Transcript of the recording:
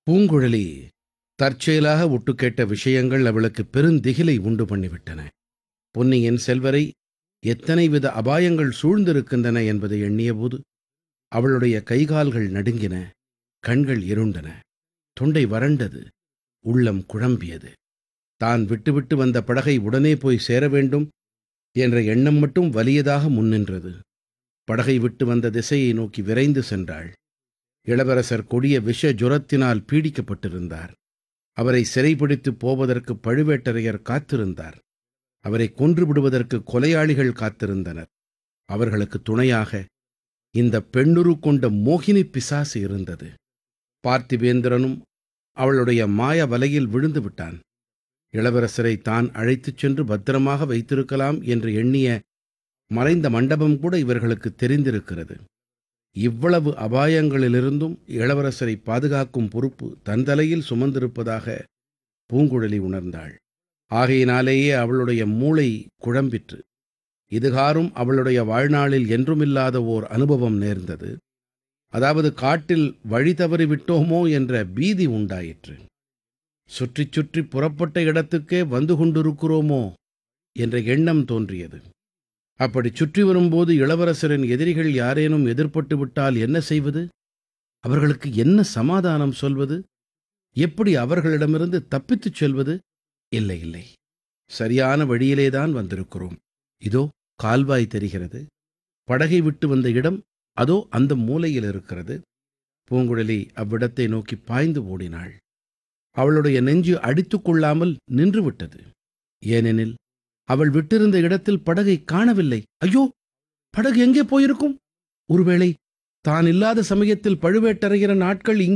பூங்குழலி தற்செயலாக ஒட்டுக்கேட்ட விஷயங்கள் அவளுக்கு பெருந்திகிலை உண்டு பண்ணிவிட்டன பொன்னியின் செல்வரை எத்தனை வித அபாயங்கள் சூழ்ந்திருக்கின்றன என்பதை எண்ணியபோது அவளுடைய கைகால்கள் நடுங்கின கண்கள் இருண்டன தொண்டை வறண்டது உள்ளம் குழம்பியது தான் விட்டுவிட்டு வந்த படகை உடனே போய் சேர வேண்டும் என்ற எண்ணம் மட்டும் வலியதாக முன்னின்றது படகை விட்டு வந்த திசையை நோக்கி விரைந்து சென்றாள் இளவரசர் கொடிய விஷ ஜுரத்தினால் பீடிக்கப்பட்டிருந்தார் அவரை சிறைபிடித்துப் போவதற்கு பழுவேட்டரையர் காத்திருந்தார் அவரை கொன்று விடுவதற்கு கொலையாளிகள் காத்திருந்தனர் அவர்களுக்கு துணையாக இந்த பெண்ணுரு கொண்ட மோகினி பிசாசு இருந்தது பார்த்திபேந்திரனும் அவளுடைய மாய வலையில் விழுந்து விட்டான் இளவரசரை தான் அழைத்துச் சென்று பத்திரமாக வைத்திருக்கலாம் என்று எண்ணிய மறைந்த மண்டபம் கூட இவர்களுக்கு தெரிந்திருக்கிறது இவ்வளவு அபாயங்களிலிருந்தும் இளவரசரை பாதுகாக்கும் பொறுப்பு தன் தலையில் சுமந்திருப்பதாக பூங்குழலி உணர்ந்தாள் ஆகையினாலேயே அவளுடைய மூளை குழம்பிற்று இதுகாரும் அவளுடைய வாழ்நாளில் என்றுமில்லாத ஓர் அனுபவம் நேர்ந்தது அதாவது காட்டில் வழி தவறி விட்டோமோ என்ற பீதி உண்டாயிற்று சுற்றிச் சுற்றி புறப்பட்ட இடத்துக்கே வந்து கொண்டிருக்கிறோமோ என்ற எண்ணம் தோன்றியது அப்படி சுற்றி வரும்போது இளவரசரின் எதிரிகள் யாரேனும் எதிர்ப்பட்டு விட்டால் என்ன செய்வது அவர்களுக்கு என்ன சமாதானம் சொல்வது எப்படி அவர்களிடமிருந்து தப்பித்துச் செல்வது இல்லை இல்லை சரியான வழியிலேதான் வந்திருக்கிறோம் இதோ கால்வாய் தெரிகிறது படகை விட்டு வந்த இடம் அதோ அந்த மூலையில் இருக்கிறது பூங்குழலி அவ்விடத்தை நோக்கி பாய்ந்து ஓடினாள் அவளுடைய நெஞ்சு அடித்துக் கொள்ளாமல் நின்றுவிட்டது ஏனெனில் அவள் விட்டிருந்த இடத்தில் படகை காணவில்லை ஐயோ படகு எங்கே போயிருக்கும் ஒருவேளை தான் இல்லாத சமயத்தில் பழுவேட்டரையரின் ஆட்கள் இங்கே